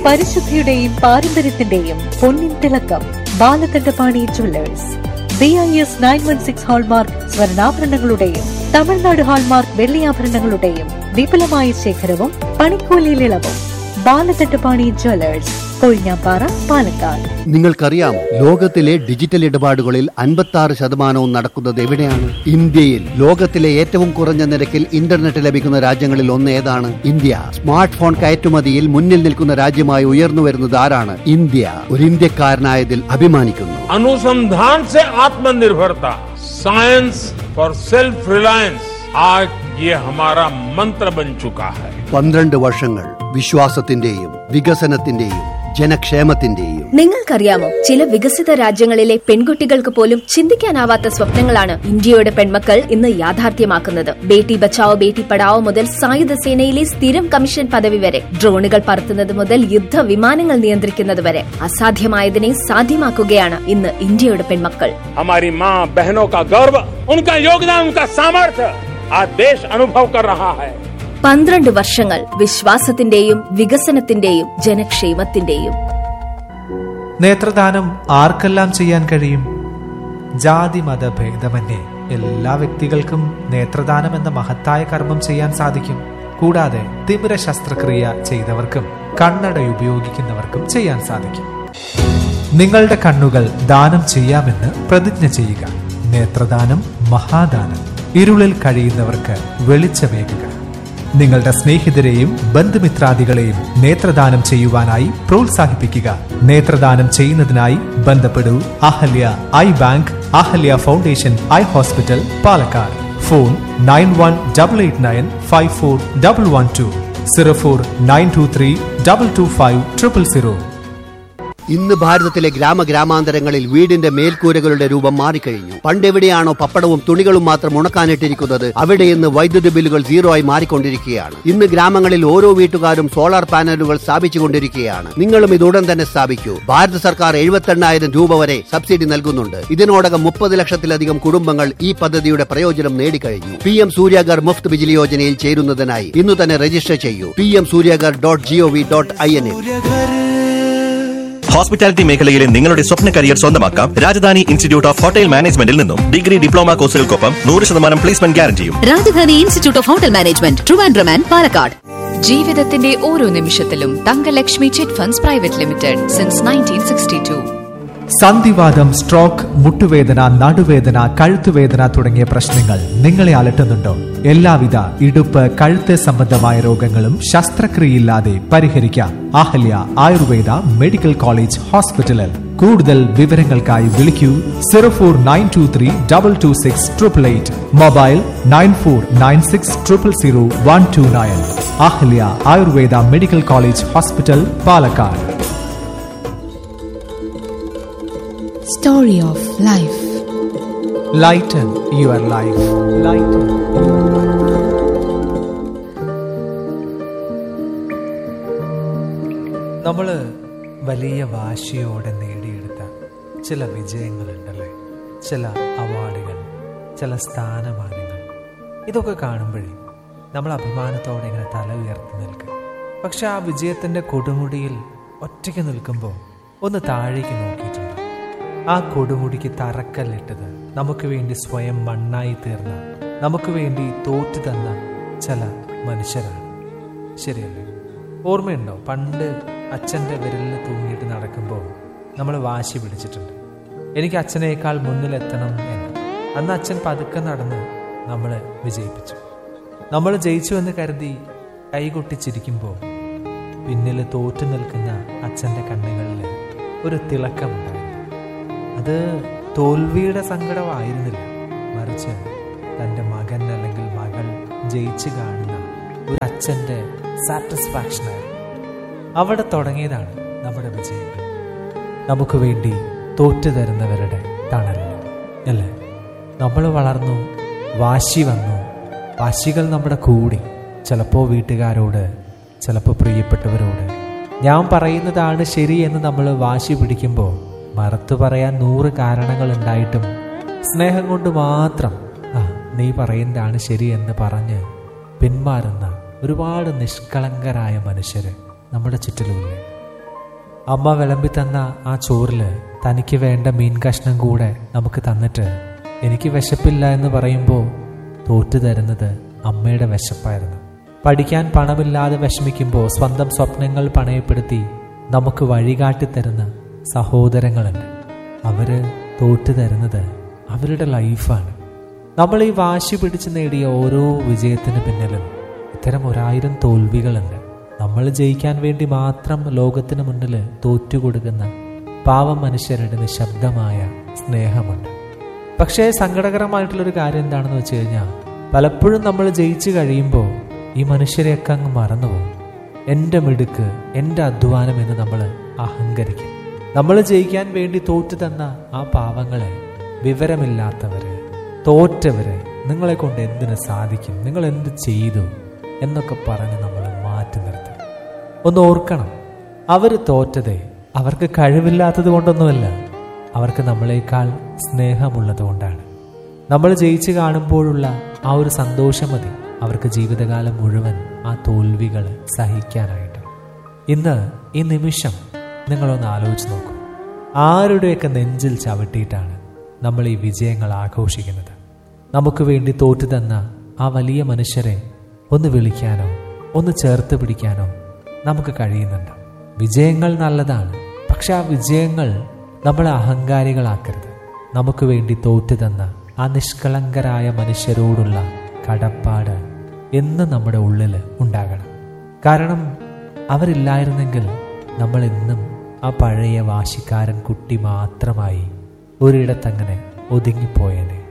പരിശുദ്ധിയുടെയും പാരമ്പര്യത്തിന്റെയും പൊന്നിൻ തിളക്കം Balakandapani jewellers B I S nine one six hallmark സ്വർണ്ണാഭരണങ്ങളുടെയും തമിഴ്നാട് ഹാൾമാർക്ക് വെള്ളിയാഭരണങ്ങളുടെയും വിപുലമായ ശേഖരവും പണിക്കൂലിയിൽ ഇളവും ബാലകണ്ഠപാണി ജുവല്ലേഴ്സ് കൊഴിഞ്ഞാപ്പാറ പാലക്കാട് നിങ്ങൾക്കറിയാം ലോകത്തിലെ ഡിജിറ്റൽ ഇടപാടുകളിൽ അൻപത്തി ആറ് ശതമാനവും നടക്കുന്നത് എവിടെയാണ് ഇന്ത്യയിൽ ലോകത്തിലെ ഏറ്റവും കുറഞ്ഞ നിരക്കിൽ ഇന്റർനെറ്റ് ലഭിക്കുന്ന രാജ്യങ്ങളിൽ ഒന്ന് ഏതാണ് ഇന്ത്യ സ്മാർട്ട് ഫോൺ കയറ്റുമതിയിൽ മുന്നിൽ നിൽക്കുന്ന രാജ്യമായി ഉയർന്നു വരുന്നത് ആരാണ് ഇന്ത്യ ഒരു ഇന്ത്യക്കാരനായതിൽ അഭിമാനിക്കുന്നു अनुसंधान से आत्मनिर्भरता साइंस फॉर सेल्फ रिलायंस आज ये हमारा मंत्र बन चुका है പന്ത്രണ്ട് വർഷങ്ങൾ വിശ്വാസത്തിന്റെയും വികസനത്തിന്റെയും ജനക്ഷേമത്തിന്റെയും നിങ്ങൾക്കറിയാമോ ചില വികസിത രാജ്യങ്ങളിലെ പെൺകുട്ടികൾക്ക് പോലും ചിന്തിക്കാനാവാത്ത സ്വപ്നങ്ങളാണ് ഇന്ത്യയുടെ പെൺമക്കൾ ഇന്ന് യാഥാർത്ഥ്യമാക്കുന്നത് ബേട്ടി ബച്ചാവോ ബേട്ടി പഠാവോ മുതൽ സായുധ സേനയിലെ സ്ഥിരം കമ്മീഷൻ പദവി വരെ ഡ്രോണുകൾ പറത്തുന്നത് മുതൽ യുദ്ധ വിമാനങ്ങൾ നിയന്ത്രിക്കുന്നത് വരെ അസാധ്യമായതിനെ സാധ്യമാക്കുകയാണ് ഇന്ന് ഇന്ത്യയുടെ പെൺമക്കൾ हमारी माँ बहनों का गौरव उनका योगदान उनका सामर्थ्य आज देश अनुभव कर रहा है പന്ത്രണ്ട് വർഷങ്ങൾ വിശ്വാസത്തിന്റെയും വികസനത്തിന്റെയും ജനക്ഷേമത്തിന്റെയും നേത്രദാനം ആർക്കെല്ലാം ചെയ്യാൻ കഴിയും ജാതി മത ഭേദമന്യേ എല്ലാ വ്യക്തികൾക്കും നേത്രദാനം എന്ന മഹത്തായ കർമ്മം ചെയ്യാൻ സാധിക്കും കൂടാതെ തിമിര ശസ്ത്രക്രിയ ചെയ്തവർക്കും കണ്ണട ഉപയോഗിക്കുന്നവർക്കും ചെയ്യാൻ സാധിക്കും നിങ്ങളുടെ കണ്ണുകൾ ദാനം ചെയ്യാമെന്ന് പ്രതിജ്ഞ ചെയ്യുക നേത്രദാനം മഹാദാനം ഇരുളിൽ കഴിയുന്നവർക്ക് വെളിച്ചമേകുക നിങ്ങളുടെ സ്നേഹിതരെയും ബന്ധുമിത്രാദികളെയും നേത്രദാനം ചെയ്യുവാനായി പ്രോത്സാഹിപ്പിക്കുക നേത്രദാനം ചെയ്യുന്നതിനായി ബന്ധപ്പെടൂ Ahalya eye bank Ahalya foundation eye hospital Palakkad phone nine one double eight nine five four double one two zero four nine two three double two five triple zero ഇന്ന് ഭാരതത്തിലെ ഗ്രാമഗ്രാമാന്തരങ്ങളിൽ വീടിന്റെ മേൽക്കൂരകളുടെ രൂപം മാറിക്കഴിഞ്ഞു പണ്ടെവിടെയാണോ പപ്പടവും തുണികളും മാത്രം ഉണക്കാനിട്ടിരിക്കുന്നത് അവിടെ ഇന്ന് വൈദ്യുതി ബില്ലുകൾ സീറോ ആയി മാറിക്കൊണ്ടിരിക്കുകയാണ് ഇന്ന് ഗ്രാമങ്ങളിൽ ഓരോ വീട്ടുകാരും സോളാർ പാനലുകൾ സ്ഥാപിച്ചുകൊണ്ടിരിക്കുകയാണ് നിങ്ങളും ഇത് ഉടൻ തന്നെ സ്ഥാപിക്കൂ ഭാരത സർക്കാർ എഴുപത്തെണ്ണായിരം രൂപ വരെ സബ്സിഡി നൽകുന്നുണ്ട് ഇതിനോടകം മുപ്പത് ലക്ഷത്തിലധികം കുടുംബങ്ങൾ ഈ പദ്ധതിയുടെ പ്രയോജനം നേടിക്കഴിഞ്ഞു പി എം സൂര്യാഗർ മുഫ്ത് ബിജിലി യോജനയിൽ ചേരുന്നതിനായി ഇന്ന് തന്നെ രജിസ്റ്റർ ചെയ്യൂ P M Suryaghar dot G O V dot I N hospitality മേഖലയിലെ നിങ്ങളുടെ സ്വപ്ന കരിയർ സ്വന്തമാക്കാം രാജധാനി ഇൻസ്റ്റിറ്റ്യൂട്ട് ഓഫ് ഹോട്ടൽ മാനേജ്മെന്റിൽ നിന്നും ഡിഗ്രി ഡിപ്ലോമ കോഴ്സുകൾക്കൊപ്പം നൂറ് ശതമാനം പ്ലേസ്മെന്റ് ഗ്യാരണ്ടിയും Rajadhani institute of hotel management Trivandrum and Palakkad ജീവിതത്തിന്റെ ഓരോ നിമിഷത്തിലും Thangalakshmi chit funds private limited since nineteen sixty two സന്ധിവാദം സ്ട്രോക്ക് മുട്ടുവേദന നടുവേദന കഴുത്തുവേദന തുടങ്ങിയ പ്രശ്നങ്ങൾ നിങ്ങളെ അലട്ടുന്നുണ്ടോ എല്ലാവിധ ഇടുപ്പ് കഴുത്ത് സംബന്ധമായ രോഗങ്ങളും ശസ്ത്രക്രിയയില്ലാതെ പരിഹരിക്കാം അഹല്യ ആയുർവേദ മെഡിക്കൽ കോളേജ് ഹോസ്പിറ്റലിൽ കൂടുതൽ വിവരങ്ങൾക്കായി വിളിക്കൂ zero four nine two three double two six triple eight mobile nine four nine six triple zero one two nine Ahalya Ayurveda medical college hospital Palakkad story of life Lighten your life. Lighten. നമ്മൾ വലിയ വാശിയോടെ നേടിയെടുത്ത ചില വിജയങ്ങളുണ്ടല്ലേ ചില അവാർഡുകൾ ചില സ്ഥാനമാനങ്ങൾ ഇതൊക്കെ കാണുമ്പോഴേ നമ്മൾ അഭിമാനത്തോടെ ഇങ്ങനെ തല ഉയർത്തി നിൽക്കും പക്ഷെ ആ വിജയത്തിൻ്റെ കൊടുമുടിയിൽ ഒറ്റയ്ക്ക് നിൽക്കുമ്പോൾ ഒന്ന് താഴേക്ക് നോക്കിയിട്ടുണ്ട് ആ കൊടുമുടിക്ക് തറക്കല്ലിട്ടത് നമുക്ക് വേണ്ടി സ്വയം മണ്ണായി തീർന്ന നമുക്ക് വേണ്ടി തോറ്റു തന്ന ചില മനുഷ്യരാണ് ശരിയല്ലേ ഓർമ്മയുണ്ടോ പണ്ട് അച്ഛൻ്റെ വിരലിൽ തൂങ്ങിയിട്ട് നടക്കുമ്പോൾ നമ്മൾ വാശി പിടിച്ചിട്ടുണ്ട് എനിക്ക് അച്ഛനേക്കാൾ മുന്നിലെത്തണം എന്ന് അന്ന് അച്ഛൻ പതുക്കെ നടന്ന് നമ്മളെ വിജയിപ്പിച്ചു നമ്മൾ ജയിച്ചു എന്ന് കരുതി കൈകൊട്ടിച്ചിരിക്കുമ്പോൾ പിന്നിൽ തോറ്റു നിൽക്കുന്ന അച്ഛൻ്റെ കണ്ണുകളിൽ ഒരു തിളക്കമുണ്ടായിരുന്നു അത് തോൽവിയുടെ സങ്കടമായിരുന്നില്ല മറിച്ച് തൻ്റെ മകൻ അല്ലെങ്കിൽ മകൾ ജയിച്ചു കാണുന്ന ഒരു അച്ഛൻ്റെ സാറ്റിസ്ഫാക്ഷനായിരുന്നു അവിടെ തുടങ്ങിയതാണ് നമ്മുടെ വിജയങ്ങൾ നമുക്ക് വേണ്ടി തോറ്റു തരുന്നവരുടെ തണലിൽ അല്ലേ നമ്മൾ വളർന്നു വാശി വന്നു വാശികൾ നമ്മുടെ കൂടി ചിലപ്പോൾ വീട്ടുകാരോട് ചിലപ്പോൾ പ്രിയപ്പെട്ടവരോട് ഞാൻ പറയുന്നതാണ് ശരി എന്ന് നമ്മൾ വാശി പിടിക്കുമ്പോൾ മറുത്തു പറയാൻ നൂറ് കാരണങ്ങൾ ഉണ്ടായിട്ടും സ്നേഹം കൊണ്ട് മാത്രം ആ നീ പറയുന്നതാണ് ശരി എന്ന് പറഞ്ഞ് പിന്മാറുന്ന ഒരുപാട് നിഷ്കളങ്കരായ മനുഷ്യർ നമ്മുടെ ചുറ്റിലുമില്ലേ അമ്മ വിളമ്പി തന്ന ആ ചോറില് തനിക്ക് വേണ്ട മീൻ കഷ്ണം കൂടെ നമുക്ക് തന്നിട്ട് എനിക്ക് വിശപ്പില്ല എന്ന് പറയുമ്പോൾ തോറ്റു തരുന്നത് അമ്മയുടെ വിശപ്പായിരുന്നു പഠിക്കാൻ പണമില്ലാതെ വിഷമിക്കുമ്പോൾ സ്വന്തം സ്വപ്നങ്ങൾ പണയപ്പെടുത്തി നമുക്ക് വഴികാട്ടി തരുന്ന സഹോദരങ്ങളുണ്ട് അവര് തോറ്റു തരുന്നത് അവരുടെ ലൈഫാണ് നമ്മൾ ഈ വാശി പിടിച്ച് നേടിയ ഓരോ വിജയത്തിന് പിന്നിലും ഇത്തരം ഒരായിരം തോൽവികളുണ്ട് നമ്മൾ ജയിക്കാൻ വേണ്ടി മാത്രം ലോകത്തിന് മുന്നിൽ തോറ്റുകൊടുക്കുന്ന പാവം മനുഷ്യരുടെ നിശബ്ദമായ സ്നേഹമുണ്ട് പക്ഷേ സങ്കടകരമായിട്ടുള്ളൊരു കാര്യം എന്താണെന്ന് വെച്ച് കഴിഞ്ഞാൽ പലപ്പോഴും നമ്മൾ ജയിച്ചു കഴിയുമ്പോൾ ഈ മനുഷ്യരെയൊക്കെ അങ്ങ് മറന്നുപോകും എൻ്റെ മിടുക്ക് എൻ്റെ അധ്വാനം എന്ന് നമ്മൾ അഹങ്കരിക്കും നമ്മൾ ജയിക്കാൻ വേണ്ടി തോറ്റു തന്ന ആ പാവങ്ങളെ വിവരമില്ലാത്തവര് തോറ്റവര് നിങ്ങളെ കൊണ്ട് എന്തിനു സാധിക്കും നിങ്ങൾ എന്ത് ചെയ്തു എന്നൊക്കെ പറഞ്ഞ് നമ്മൾ മാറ്റി നിർത്തും ഒന്ന് ഓർക്കണം അവർ തോറ്റതേ അവർക്ക് കഴിവില്ലാത്തത് കൊണ്ടൊന്നുമല്ല അവർക്ക് നമ്മളെക്കാൾ സ്നേഹമുള്ളത് കൊണ്ടാണ് നമ്മൾ ജയിച്ചു കാണുമ്പോഴുള്ള ആ ഒരു സന്തോഷം മതി അവർക്ക് ജീവിതകാലം മുഴുവൻ ആ തോൽവികൾ സഹിക്കാനായിട്ട് ഇന്ന് ഈ നിമിഷം നിങ്ങളൊന്ന് ആലോചിച്ച് നോക്കൂ ആരുടെയൊക്കെ നെഞ്ചിൽ ചവിട്ടിയിട്ടാണ് നമ്മൾ ഈ വിജയങ്ങൾ ആഘോഷിക്കുന്നത് നമുക്ക് വേണ്ടി തോറ്റു തന്ന ആ വലിയ മനുഷ്യരെ ഒന്ന് വിളിക്കാനോ ഒന്ന് ചേർത്ത് പിടിക്കാനോ നമുക്ക് കഴിയുന്നുണ്ട് വിജയങ്ങൾ നല്ലതാണ് പക്ഷെ ആ വിജയങ്ങൾ നമ്മളെ അഹങ്കാരികളാക്കരുത് നമുക്ക് വേണ്ടി തോറ്റു തന്ന ആ നിഷ്കളങ്കരായ മനുഷ്യരോടുള്ള കടപ്പാട് എന്ന് നമ്മുടെ ഉള്ളിൽ ഉണ്ടാകണം കാരണം അവരില്ലായിരുന്നെങ്കിൽ നമ്മൾ എന്നും ആ പഴയ വാശിക്കാരൻ കുട്ടി മാത്രമായി ഒരിടത്തങ്ങനെ ഒതുങ്ങിപ്പോയേനെ